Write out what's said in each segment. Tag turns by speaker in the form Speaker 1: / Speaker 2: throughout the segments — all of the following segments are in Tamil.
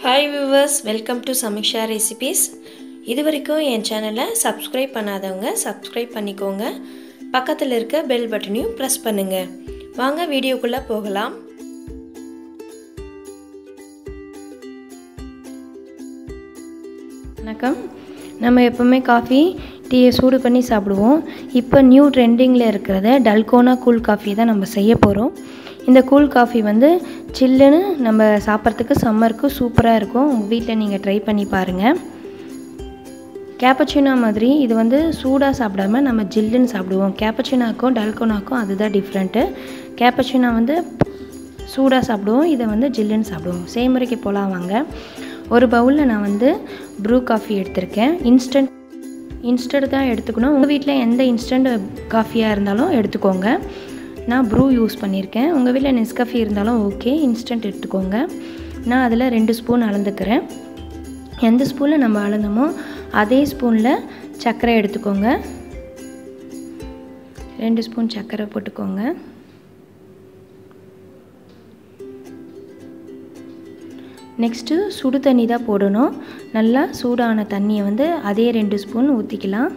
Speaker 1: hi viewers welcome to Samiksha recipes இது வரைக்கும் என் சேனலை சப்ஸ்கிரைப் பண்ணாதவங்க சப்ஸ்கிரைப் பண்ணிக்கோங்க பக்கத்தில் இருக்க பெல் பட்டனையும் ப்ரெஸ் பண்ணுங்கள் வாங்க வீடியோக்குள்ளே போகலாம்
Speaker 2: வணக்கம் நம்ம எப்போவுமே காஃபி டீயை சூடு பண்ணி சாப்பிடுவோம் இப்போ நியூ ட்ரெண்டிங்கில் இருக்கிறத டல்கோனா கூல் காஃபி தான் நம்ம செய்ய போகிறோம் இந்த கூல் காஃபி வந்து சில்லுன்னு நம்ம சாப்பிட்றதுக்கு சம்மருக்கு சூப்பராக இருக்கும் உங்கள் வீட்டில் நீங்கள் ட்ரை பண்ணி பாருங்கள் கேப்பச்சினோ மாதிரி இது வந்து சூடாக சாப்பிடாம நம்ம ஜில்லுன்னு சாப்பிடுவோம் கேப்பச்சினாக்கும் டல்கோனாக்கும் அதுதான் டிஃப்ரெண்ட்டு கேப்பச்சினோ வந்து சூடாக சாப்பிடுவோம் இதை வந்து ஜில்லுன்னு சாப்பிடுவோம் செய்முறைக்கு போகலாம் வாங்க ஒரு பவுலில் நான் வந்து ப்ரூ காஃபி எடுத்திருக்கேன் இன்ஸ்டன்ட் இன்ஸ்டன்ட் தான் எடுத்துக்கணும் உங்கள் வீட்டில் எந்த இன்ஸ்டன்ட் காஃபியாக இருந்தாலும் எடுத்துக்கோங்க நான் ப்ரூ யூஸ் பண்ணியிருக்கேன் உங்கள் வீட்டில் நெஸ்காஃபி இருந்தாலும் ஓகே இன்ஸ்டன்ட் எடுத்துக்கோங்க நான் அதில் ரெண்டு ஸ்பூன் அளந்துக்கிறேன் எந்த ஸ்பூனில் நம்ம அளந்தோமோ அதே ஸ்பூனில் சர்க்கரை எடுத்துக்கோங்க ரெண்டு ஸ்பூன் சர்க்கரை போட்டுக்கோங்க நெக்ஸ்ட்டு சுடு தண்ணி தான் போடணும் நல்லா சூடான தண்ணியை வந்து அதே ரெண்டு ஸ்பூன் ஊற்றிக்கலாம்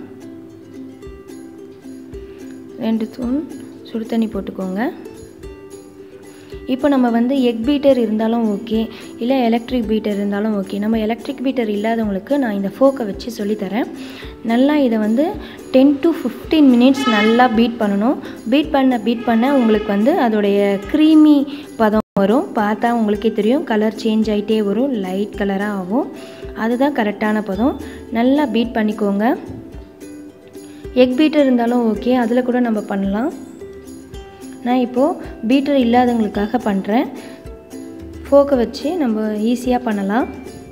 Speaker 2: ரெண்டு ஸ்பூன் சுடு தண்ணி போட்டுக்கோங்க இப்போ நம்ம வந்து எக் பீட்டர் இருந்தாலும் ஓகே இல்லை எலக்ட்ரிக் பீட்டர் இருந்தாலும் ஓகே நம்ம எலக்ட்ரிக் பீட்டர் இல்லாதவங்களுக்கு நான் இந்த ஃபோக்கை வச்சு சொல்லித்தரேன் நல்லா இதை வந்து டென் டு ஃபிஃப்டீன் மினிட்ஸ் நல்லா பீட் பண்ணணும் பீட் பண்ண பீட் பண்ண உங்களுக்கு வந்து அதோடைய க்ரீமி பதம் வரும் பார்த்தா உங்களுக்கே தெரியும் கலர் சேஞ்ச் ஆகிட்டே வரும் லைட் கலராக ஆகும் அதுதான் கரெக்டான பதம் நல்லா பீட் பண்ணிக்கோங்க எக் பீட்டர் இருந்தாலும் ஓகே அதில் கூட நம்ம பண்ணலாம் நான் இப்போது பீட்டர் இல்லாதவங்களுக்காக பண்ணுறேன் ஃபோக்கை வச்சு நம்ம ஈஸியாக பண்ணலாம்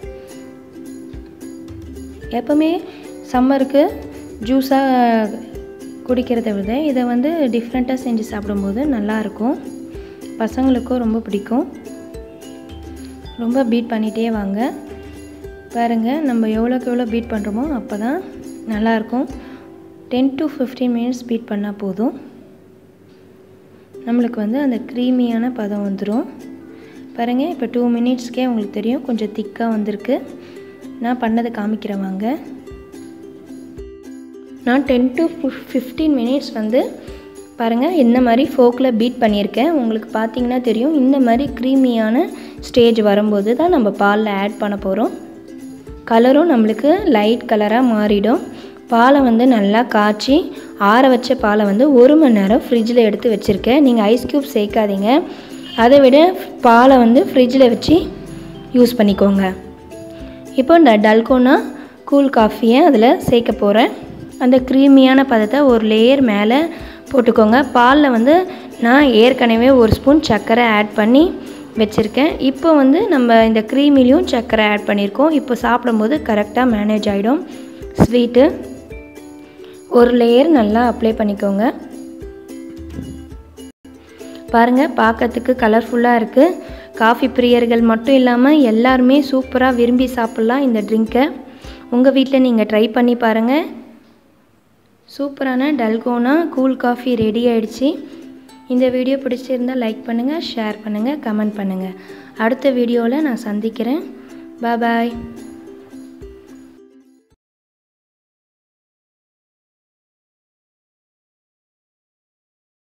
Speaker 2: எப்போவுமே சம்மருக்கு ஜூஸாக குடிக்கிறத விட இதை வந்து டிஃப்ரெண்ட்டாக செஞ்சு சாப்பிடும்போது நல்லாயிருக்கும் பசங்களுக்கும் ரொம்ப பிடிக்கும் ரொம்ப பீட் பண்ணிகிட்டே வாங்க பாருங்கள் நம்ம எவ்வளோக்கு எவ்வளோ பீட் பண்ணுறோமோ அப்போ தான் நல்லாயிருக்கும் ten to fifteen minutes beat பண்ணால் போதும் நம்மளுக்கு வந்து அந்த க்ரீமியான பதம் வந்துடும் பாருங்கள் இப்போ டூ மினிட்ஸ்க்கே உங்களுக்கு தெரியும் கொஞ்சம் திக்காக வந்திருக்கு நான் பண்ணதை காமிக்கிறேன் வாங்க நான் டென் டு ஃபிஃப்டீன் மினிட்ஸ் வந்து பாருங்கள் இந்த மாதிரி ஃபோக்கில் பீட் பண்ணியிருக்கேன் உங்களுக்கு பார்த்தீங்கன்னா தெரியும் இந்த மாதிரி க்ரீமியான ஸ்டேஜ் வரும்போது தான் நம்ம பாலில் ஆட் பண்ண போகிறோம் கலரும் நம்மளுக்கு லைட் கலராக மாறிடும் பாலை வந்து நல்லா காய்ச்சி ஆற வச்ச பாலை வந்து ஒரு மணி நேரம் ஃப்ரிட்ஜில் எடுத்து வச்சுருக்கேன் நீங்கள் ஐஸ் க்யூப் சேர்க்காதீங்க அதை விட பாலை வந்து ஃப்ரிட்ஜில் வச்சு யூஸ் பண்ணிக்கோங்க இப்போ இந்த டல்கோனா கூல் காஃபியை அதில் சேர்க்க போகிறேன் அந்த க்ரீமியான பதத்தை ஒரு லேயர் மேலே போட்டுக்கோங்க பாலில் வந்து நான் ஏற்கனவே ஒரு ஸ்பூன் சர்க்கரை ஆட் பண்ணி வச்சுருக்கேன் இப்போ வந்து நம்ம இந்த க்ரீமிலையும் சர்க்கரை ஆட் பண்ணியிருக்கோம் இப்போ சாப்பிடும்போது கரெக்டாக மேனேஜ் ஆகிடும் ஸ்வீட்டு ஒரு லேயர் நல்லா அப்ளை பண்ணிக்கோங்க பாருங்கள் பார்க்கறதுக்கு கலர்ஃபுல்லாக இருக்குது காஃபி பிரியர்கள் மட்டும் இல்லாமல் எல்லாருமே சூப்பராக விரும்பி சாப்பிட்லாம் இந்த ட்ரிங்க்கை உங்கள் வீட்டில் நீங்கள் ட்ரை பண்ணி பாருங்கள் சூப்பரான டல்கோனா கூல் காஃபி ரெடி ஆயிடுச்சு இந்த வீடியோ பிடிச்சிருந்தால் லைக் பண்ணுங்கள் ஷேர் பண்ணுங்கள் கமெண்ட் பண்ணுங்கள் அடுத்த வீடியோவில் நான் சந்திக்கிறேன் பாய்